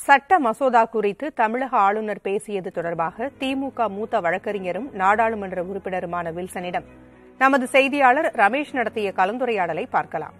சட்ட மசோதா குறித்து தமிழக ஆளுநர் பேசியது தொடர்பாக திமுக மூத்த வழக்கறிஞரும் நாடாளுமன்ற உறுப்பினருமான வில்சனிடம் நமது செய்தியாளர் ரமேஷ் நடத்திய கலந்துரையாடலை பார்க்கலாம்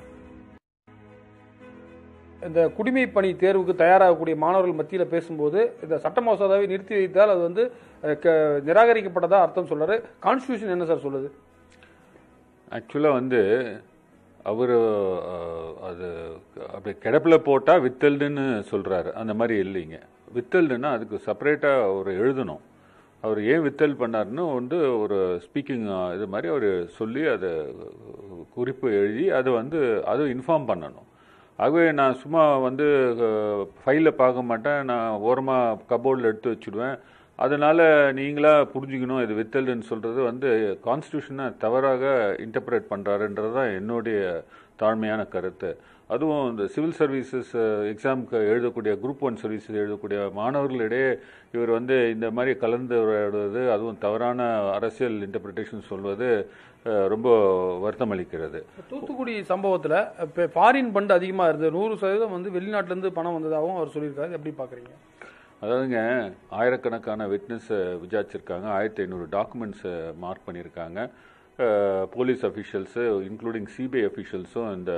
இந்த குடிமை பணி தேர்வுக்கு தயாராகக்கூடிய மாணவர்கள் மத்தியில் பேசும்போது இந்த சட்ட மசோதாவை நிறுத்தி வைத்தால் அது வந்து அஹ், க- நிராகரிக்கப்பட்டதா அர்த்தம் சொல்றாரு கான்ஸ்டியூஷன் என்ன சார் சொல்லுது ஆக்சுவலாக வந்து அவர் அது அப்படி கிடப்பில் போட்டால் வித்தல்டுன்னு சொல்கிறாரு அந்த மாதிரி இல்லைங்க வித்தல்டுன்னா அதுக்கு செப்பரேட்டாக அவர் எழுதணும் அவர் ஏன் வித்தல் பண்ணாருன்னு வந்து ஒரு ஸ்பீக்கிங் இது மாதிரி அவர் சொல்லி அதை குறிப்பு எழுதி அதை வந்து அதை இன்ஃபார்ம் பண்ணணும் ஆகவே நான் சும்மா வந்து ஃபைலில் பார்க்க மாட்டேன் நான் ஓரமாக கபோர்டில் எடுத்து வச்சுடுவேன் அதனால் நீங்களா புரிஞ்சுக்கணும் இது வித்தல்னு சொல்கிறது வந்து கான்ஸ்டியூஷனை தவறாக இன்டர்பிரேட் பண்ணுறாருன்றது தான் என்னுடைய தாழ்மையான கருத்து அதுவும் இந்த சிவில் சர்வீசஸ் எக்ஸாமுக்கு எழுதக்கூடிய குரூப் ஒன் சர்வீசஸ் எழுதக்கூடிய மாணவர்களிடையே இவர் வந்து இந்த மாதிரி கலந்து உரையாடுவது அதுவும் தவறான அரசியல் இன்டர்பிரிட்டேஷன் சொல்வது அஹ், ரொம்ப வருத்தம் அளிக்கிறது தூத்துக்குடி சம்பவத்தில் இப்போ ஃபாரின் ஃபண்ட் அதிகமாக இருந்தது நூறு சதவீதம் வந்து வெளிநாட்டிலேருந்து பணம் வந்ததாகவும் அவர் சொல்லியிருக்காரு எப்படி பார்க்குறீங்க அதாவதுங்க ஆயிரக்கணக்கான விட்னஸை விசாரிச்சிருக்காங்க ஆயிரத்தி ஐநூறு டாக்குமெண்ட்ஸை மார்க் பண்ணியிருக்காங்க போலீஸ் அஃபிஷியல்ஸு இன்க்ளூடிங் சிபிஐ அஃபிஷியல்ஸும் இந்த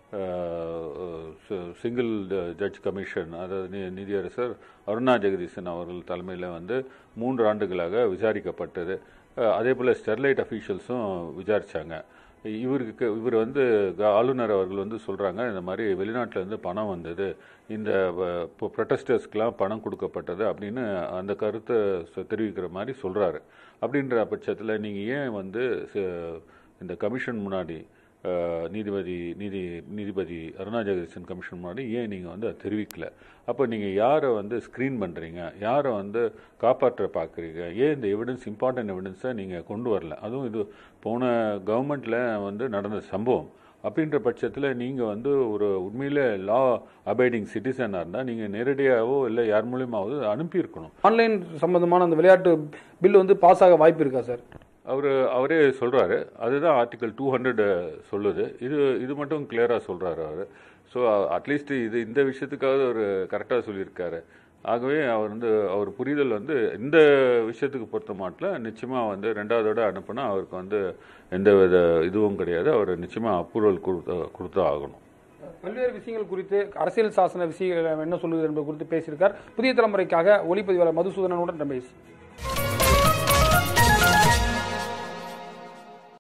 சிங்கிள் ஜட்ஜ் கமிஷன் அதாவது நீ- நீதியரசர் அருணா ஜெகதீசன் அவர்கள் தலைமையில் வந்து மூன்று ஆண்டுகளாக விசாரிக்கப்பட்டது அஹ், அதே போல் ஸ்டெர்லைட் அஃபீஷியல்ஸும் விசாரிச்சாங்க இவருக்கு இவர் வந்து க- ஆளுநர் அவர்கள் வந்து சொல்கிறாங்க இந்த மாதிரி வெளிநாட்டுல இருந்து பணம் வந்தது இந்த வ- இப்போ ப்ரொட்டஸ்டர்ஸ்க்கெலாம் பணம் கொடுக்கப்பட்டது அப்படின்னு அந்த கருத்தை சொ- தெரிவிக்கிற மாதிரி சொல்கிறாரு அப்படின்ற பட்சத்தில் நீங்கள் ஏன் வந்து ச- இந்த கமிஷன் முன்னாடி அஹ், நீதிபதி நீதி நீதிபதி அருணா ஜெகதீசன் கமிஷன் முன்னாடி ஏன் நீங்கள் வந்து அதை தெரிவிக்கல அப்போ நீங்கள் யாரை வந்து ஸ்க்ரீன் பண்ணுறீங்க யாரை வந்து காப்பாற்ற பார்க்குறீங்க ஏன் இந்த எவிடன்ஸ் இம்பார்ட்டன்ட் எவிடன்ஸை நீங்கள் கொண்டு வரல அதுவும் இது போன கவர்மெண்ட்டில் வந்து நடந்த சம்பவம் அப்படின்ற பட்சத்தில் நீங்கள் வந்து ஒரு உண்மையிலே லா அபைடிங் சிட்டிசனாக இருந்தால் நீங்கள் நேரடியாகவோ இல்லை யார் மூலியமாவது அனுப்பியிருக்கணும் ஆன்லைன் சம்பந்தமான அந்த விளையாட்டு பில் வந்து பாஸ் ஆக வாய்ப்பு இருக்கா சார் அவர் அவரே சொல்கிறாரு அதுதான் ஆர்டிகல் டூ ஹண்ட்ரட் சொல்லுது இது இது மட்டும் கிளியராக சொல்கிறாரு அவர் ஸோ அட்லீஸ்ட் இது இந்த விஷயத்துக்காவது அவர் கரெக்டாக சொல்லியிருக்காரு ஆகவே அவர் வந்து அவர் புரிதல் வந்து இந்த விஷயத்துக்கு பொறுத்த மாட்டில் நிச்சயமாக வந்து ரெண்டாவதோட அனுப்புனா அவருக்கு வந்து எந்த வித இதுவும் கிடையாது அவர் நிச்சயமாக அப்ரூவல் கொடுத்து கொடுத்து ஆகணும் பல்வேறு விஷயங்கள் குறித்து அரசியல் சாசன விஷயங்கள் என்ன சொல்லுது என்பது குறித்து பேசியிருக்கார் புதிய தலைமுறைக்காக ஒளிப்பதிவாளர் மதுசூதனனுடன் ரமேஷ்